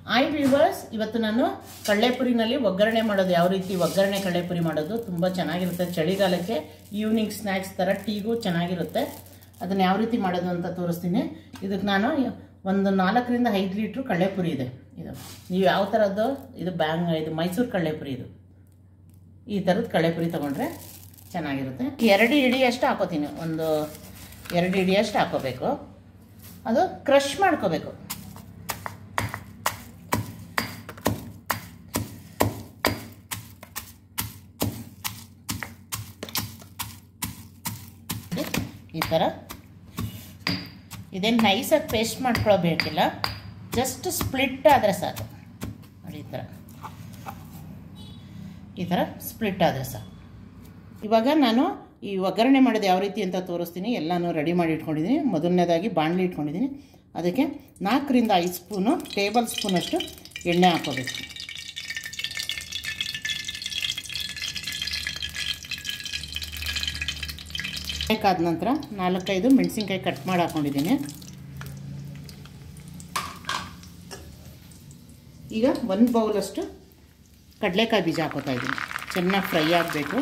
ಆಯ್ viewers ಇವತ್ತು ನಾನು ಕಳ್ಳೆಪುರಿನಲ್ಲಿ ಒಗ್ಗರಣೆ ಮಾಡೋದು ಯಾವ ರೀತಿ ಒಗ್ಗರಣೆ ಕಳ್ಳೆಪುರಿ ಮಾಡೋದು ತುಂಬ ಚೆನ್ನಾಗಿರುತ್ತೆ ಚಳಿಗಾಲಕ್ಕೆ ಈವ್ನಿಂಗ್ ಸ್ನ್ಯಾಕ್ಸ್ ಥರ ಟೀಗೂ ಚೆನ್ನಾಗಿರುತ್ತೆ ಅದನ್ನು ಯಾವ ರೀತಿ ಮಾಡೋದು ಅಂತ ತೋರಿಸ್ತೀನಿ ಇದಕ್ಕೆ ನಾನು ಒಂದು ನಾಲ್ಕರಿಂದ ಐದು ಲೀಟ್ರ್ ಕಳ್ಳೆಪುರಿ ಇದೆ ಇದು ನೀವು ಯಾವ ಥರದ್ದು ಇದು ಬ್ಯಾಂಗ್ ಇದು ಮೈಸೂರು ಕಳ್ಳೆಪುರಿ ಇದು ಈ ಥರದ ಕಳ್ಳೆಪುರಿ ತೊಗೊಂಡ್ರೆ ಚೆನ್ನಾಗಿರುತ್ತೆ ಎರಡು ಇಡಿಯಷ್ಟು ಹಾಕೋತೀನಿ ಒಂದು ಎರಡು ಇಡಿಯಷ್ಟು ಹಾಕೋಬೇಕು ಅದು ಕ್ರಷ್ ಮಾಡ್ಕೋಬೇಕು ಈ ಥರ ಇದೇನು ನೈಸಾಗಿ ಪೇಸ್ಟ್ ಮಾಡ್ಕೊಳ್ಬೇಕಿಲ್ಲ ಜಸ್ಟ್ ಸ್ಪ್ಲಿಟ್ ಆದರೆ ಸಾಕು ನೋಡಿ ಈ ಥರ ಈ ಥರ ಸ್ಪ್ಲಿಟ್ ಆದರೆ ಸಾಕು ಇವಾಗ ನಾನು ಈ ಒಗ್ಗರಣೆ ಮಾಡೋದು ಯಾವ ರೀತಿ ಅಂತ ತೋರಿಸ್ತೀನಿ ಎಲ್ಲನೂ ರೆಡಿ ಮಾಡಿ ಇಟ್ಕೊಂಡಿದ್ದೀನಿ ಮೊದಲನೇದಾಗಿ ಬಾಣಲಿ ಇಟ್ಕೊಂಡಿದ್ದೀನಿ ಅದಕ್ಕೆ ನಾಲ್ಕರಿಂದ ಐದು ಸ್ಪೂನು ಟೇಬಲ್ ಸ್ಪೂನಷ್ಟು ಎಣ್ಣೆ ಹಾಕೋಬೇಕು ಬೇಕಾದ ನಂತರ ನಾಲ್ಕೈದು ಮೆಣಸಿನ್ಕಾಯಿ ಕಟ್ ಮಾಡಿ ಹಾಕ್ಕೊಂಡಿದ್ದೀನಿ ಈಗ ಒಂದು ಬೌಲಷ್ಟು ಕಡಲೆಕಾಯಿ ಬೀಜ ಹಾಕೋತಾ ಇದ್ದೀನಿ ಚೆನ್ನಾಗಿ ಫ್ರೈ ಆಗಬೇಕು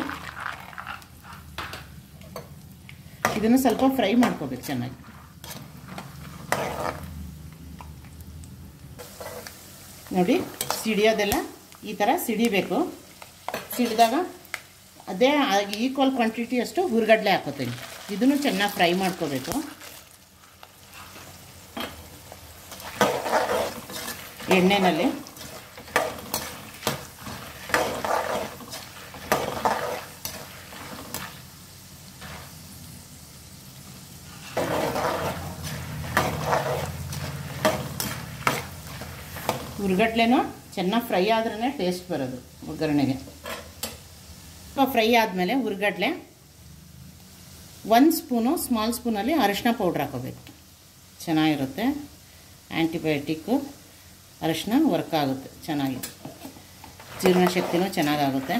ಇದನ್ನು ಸ್ವಲ್ಪ ಫ್ರೈ ಮಾಡ್ಕೋಬೇಕು ಚೆನ್ನಾಗಿ ನೋಡಿ ಸಿಡಿಯೋದೆಲ್ಲ ಈ ಥರ ಸಿಡಿಬೇಕು ಸಿಡಿದಾಗ ಅದೇ ಈಕ್ವಲ್ ಕ್ವಾಂಟಿಟಿ ಅಷ್ಟು ಹುರ್ಗಡ್ಲೆ ಹಾಕೋತೀನಿ ಇದನ್ನು ಚೆನ್ನಾಗಿ ಫ್ರೈ ಮಾಡ್ಕೋಬೇಕು ಎಣ್ಣೆನಲ್ಲಿ ಹುರ್ಗಡ್ಲೆನೂ ಚೆನ್ನಾಗಿ ಫ್ರೈ ಆದ್ರೇ ಟೇಸ್ಟ್ ಬರೋದು ಒಗ್ಗರಣೆಗೆ ಫ್ರೈ ಆದಮೇಲೆ ಹುರ್ಗಡ್ಲೆ ಒಂದು ಸ್ಪೂನು ಸ್ಮಾಲ್ ಸ್ಪೂನಲ್ಲಿ ಅರಿಶಿನ ಪೌಡ್ರ್ ಹಾಕೋಬೇಕು ಚೆನ್ನಾಗಿರುತ್ತೆ ಆ್ಯಂಟಿಬಯೋಟಿಕ್ಕು ಅರಿಶಿನ ವರ್ಕ್ ಆಗುತ್ತೆ ಚೆನ್ನಾಗಿ ಜೀರ್ಣಶಕ್ತಿನೂ ಚೆನ್ನಾಗಾಗುತ್ತೆ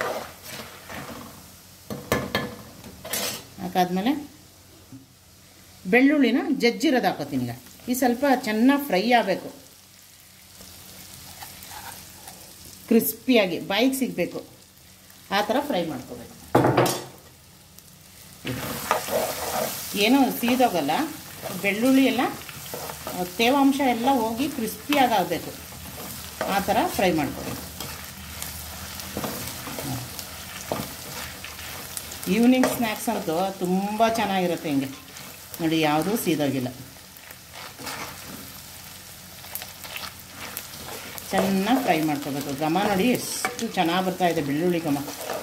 ಹಾಕಾದ್ಮೇಲೆ ಬೆಳ್ಳುಳ್ಳಿನ ಜಜ್ಜಿರೋದು ಹಾಕೋತೀನಿ ಈಗ ಈ ಸ್ವಲ್ಪ ಚೆನ್ನಾಗಿ ಫ್ರೈ ಆಗಬೇಕು ಕ್ರಿಸ್ಪಿಯಾಗಿ ಬಾಯಿಗೆ ಸಿಗಬೇಕು ಆ ಥರ ಫ್ರೈ ಮಾಡ್ಕೋಬೇಕು ಏನೂ ಸೀದೋಗಲ್ಲ ಬೆಳ್ಳುಳ್ಳಿ ಎಲ್ಲ ತೇವಾಂಶ ಎಲ್ಲ ಹೋಗಿ ಕ್ರಿಸ್ಪಿಯಾಗಿ ಆಗಬೇಕು ಆ ಥರ ಫ್ರೈ ಮಾಡ್ಕೋಬೇಕು ಈವ್ನಿಂಗ್ ಸ್ನ್ಯಾಕ್ಸ್ ಅಂತೂ ತುಂಬ ಚೆನ್ನಾಗಿರುತ್ತೆ ಹಿಂಗೆ ನೋಡಿ ಯಾವುದೂ ಸೀದೋಗಿಲ್ಲ ಚೆನ್ನಾಗಿ ಫ್ರೈ ಮಾಡ್ಕೋಬೇಕು ಘಮ ನೋಡಿ ಎಷ್ಟು ಚೆನ್ನಾಗಿ ಬರ್ತಾ ಇದೆ ಬೆಳ್ಳುಳ್ಳಿ ಘಮ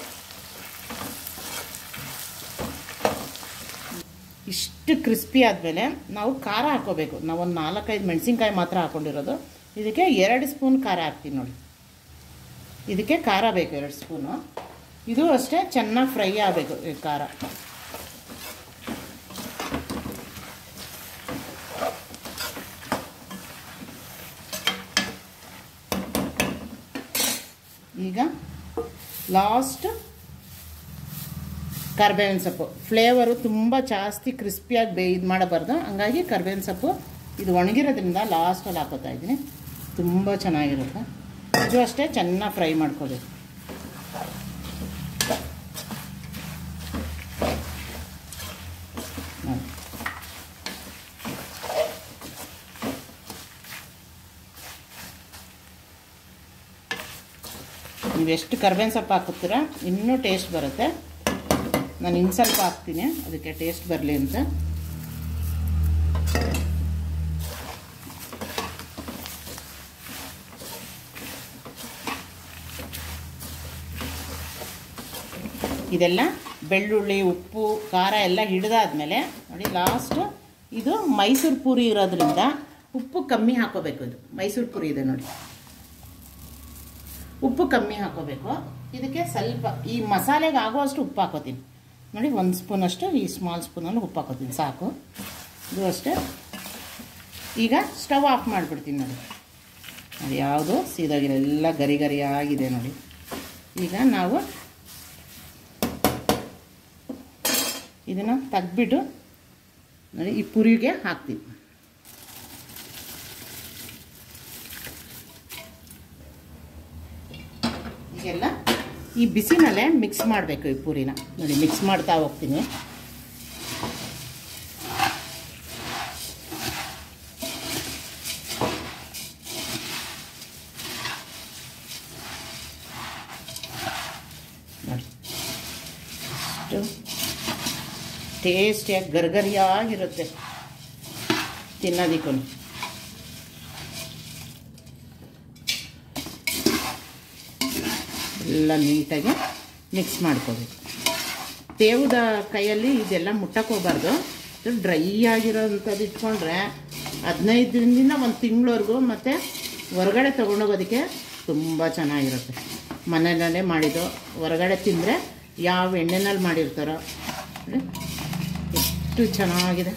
ಇಷ್ಟು ಕ್ರಿಸ್ಪಿ ಆದಮೇಲೆ ನಾವು ಖಾರ ಹಾಕೋಬೇಕು ನಾವು ಒಂದು ನಾಲ್ಕೈದು ಮೆಣಸಿನ್ಕಾಯಿ ಮಾತ್ರ ಹಾಕ್ಕೊಂಡಿರೋದು ಇದಕ್ಕೆ ಎರಡು ಸ್ಪೂನ್ ಖಾರ ಹಾಕ್ತೀನಿ ನೋಡಿ ಇದಕ್ಕೆ ಖಾರ ಬೇಕು ಎರಡು ಸ್ಪೂನು ಇದು ಅಷ್ಟೇ ಚೆನ್ನಾಗಿ ಫ್ರೈ ಆಗಬೇಕು ಈ ಖಾರ ಈಗ ಲಾಸ್ಟ್ ಕರ್ಬೇವಿನ ಸೊಪ್ಪು ಫ್ಲೇವರು ತುಂಬ ಜಾಸ್ತಿ ಕ್ರಿಸ್ಪಿಯಾಗಿ ಬೇ ಇದು ಮಾಡಬಾರ್ದು ಹಂಗಾಗಿ ಕರ್ಬೇವಿನ ಸೊಪ್ಪು ಇದು ಒಣಗಿರೋದ್ರಿಂದ ಲಾಸ್ಟಲ್ಲಿ ಹಾಕೋತಾ ಇದ್ದೀನಿ ತುಂಬ ಚೆನ್ನಾಗಿರುತ್ತೆ ಇದು ಅಷ್ಟೇ ಚೆನ್ನಾಗಿ ಫ್ರೈ ಮಾಡ್ಕೋಬೇಕು ನೀವು ಎಷ್ಟು ಕರ್ಬೇವಿನ ಸೊಪ್ಪು ಹಾಕುತ್ತೀರ ಇನ್ನೂ ಟೇಸ್ಟ್ ಬರುತ್ತೆ ನಾನು ಇನ್ನು ಸ್ವಲ್ಪ ಹಾಕ್ತೀನಿ ಅದಕ್ಕೆ ಟೇಸ್ಟ್ ಬರಲಿ ಅಂತ ಇದೆಲ್ಲ ಬೆಳ್ಳುಳ್ಳಿ ಉಪ್ಪು ಖಾರ ಎಲ್ಲ ಹಿಡಿದಾದ್ಮೇಲೆ ನೋಡಿ ಲಾಸ್ಟು ಇದು ಮೈಸೂರು ಪೂರಿ ಇರೋದ್ರಿಂದ ಉಪ್ಪು ಕಮ್ಮಿ ಹಾಕೋಬೇಕು ಇದು ಮೈಸೂರು ಪೂರಿ ಇದೆ ನೋಡಿ ಉಪ್ಪು ಕಮ್ಮಿ ಹಾಕೋಬೇಕು ಇದಕ್ಕೆ ಸ್ವಲ್ಪ ಈ ಮಸಾಲೆಗೆ ಆಗುವಷ್ಟು ಉಪ್ಪು ಹಾಕೋತೀನಿ ನೋಡಿ ಒಂದು ಸ್ಪೂನಷ್ಟು ಈ ಸ್ಮಾಲ್ ಸ್ಪೂನಲ್ಲಿ ಉಪ್ಪು ಹಾಕೋತೀನಿ ಸಾಕು ಇದು ಅಷ್ಟೇ ಈಗ ಸ್ಟವ್ ಆಫ್ ಮಾಡಿಬಿಡ್ತೀನಿ ನೋಡಿ ಅದು ಯಾವುದು ಸೀದಾಗಿಲ್ಲ ಎಲ್ಲ ಗರಿ ಗರಿ ಆಗಿದೆ ನೋಡಿ ಈಗ ನಾವು ಇದನ್ನು ತೆಗ್ದ್ಬಿಟ್ಟು ನೋಡಿ ಈ ಪುರಿಗೆ ಹಾಕ್ತೀವಿ ಎಲ್ಲ ಈ ಬಿಸಿನಲ್ಲೇ ಮಿಕ್ಸ್ ಮಾಡಬೇಕು ಈ ಪೂರಿನ ನೋಡಿ ಮಿಕ್ಸ್ ಮಾಡ್ತಾ ಹೋಗ್ತೀನಿ ನೋಡಿ ಅಷ್ಟು ಟೇಸ್ಟಿಯಾಗಿ ಗರ್ಗರಿಯಾಗಿರುತ್ತೆ ತಿನ್ನೋದಕ್ಕೂ ಎಲ್ಲ ನೀಟಾಗಿ ಮಿಕ್ಸ್ ಮಾಡ್ಕೋಬೇಕು ತೇವದ ಕೈಯಲ್ಲಿ ಇದೆಲ್ಲ ಮುಟ್ಟಕ್ಕೆ ಹೋಗ್ಬಾರ್ದು ಡ್ರೈ ಆಗಿರೋಂಥದ್ದು ಇಟ್ಕೊಂಡ್ರೆ ಹದಿನೈದು ದಿನದಿಂದ ಒಂದು ತಿಂಗಳವರೆಗೂ ಮತ್ತು ಹೊರಗಡೆ ತೊಗೊಂಡೋಗೋದಕ್ಕೆ ತುಂಬ ಚೆನ್ನಾಗಿರುತ್ತೆ ಮನೆಯಲ್ಲೇ ಮಾಡಿದ್ದು ಹೊರಗಡೆ ತಿಂದರೆ ಯಾವ ಎಣ್ಣೆನಲ್ಲಿ ಮಾಡಿರ್ತಾರೋ ನೋಡಿ, ಎಷ್ಟು ಚೆನ್ನಾಗಿದೆ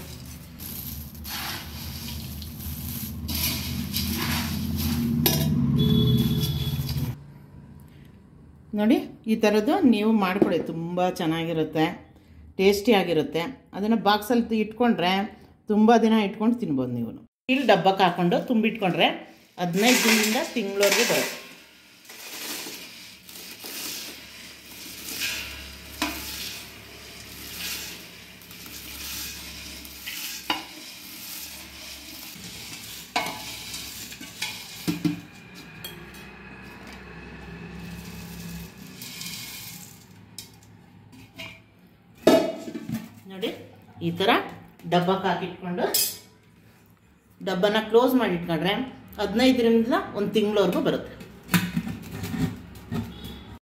ನೋಡಿ ಈ ಥರದ್ದು ನೀವು ಮಾಡ್ಕೊಳ್ಳಿ ತುಂಬ ಚೆನ್ನಾಗಿರುತ್ತೆ ಟೇಸ್ಟಿಯಾಗಿರುತ್ತೆ ಅದನ್ನು ಬಾಕ್ಸಲ್ಲಿ ಇಟ್ಕೊಂಡ್ರೆ ತುಂಬ ದಿನ ಇಟ್ಕೊಂಡು ತಿನ್ಬೋದು ನೀವು ಇಲ್ಲಿ ಡಬ್ಬಕ್ಕೆ ಹಾಕ್ಕೊಂಡು ತುಂಬಿಟ್ಕೊಂಡ್ರೆ ಹದಿನೈದು ದಿನದಿಂದ ತಿಂಗಳವರೆಗೂ ಬರುತ್ತೆ ನೋಡಿ ಈ ಥರ ಡಬ್ಬಕ್ಕೆ ಹಾಕಿಟ್ಕೊಂಡು ಡಬ್ಬನ ಕ್ಲೋಸ್ ಮಾಡಿ ಇಟ್ಕೊಂಡ್ರೆ ಹದಿನೈದರಿಂದ ಒಂದು ತಿಂಗಳವರೆಗೂ ಬರುತ್ತೆ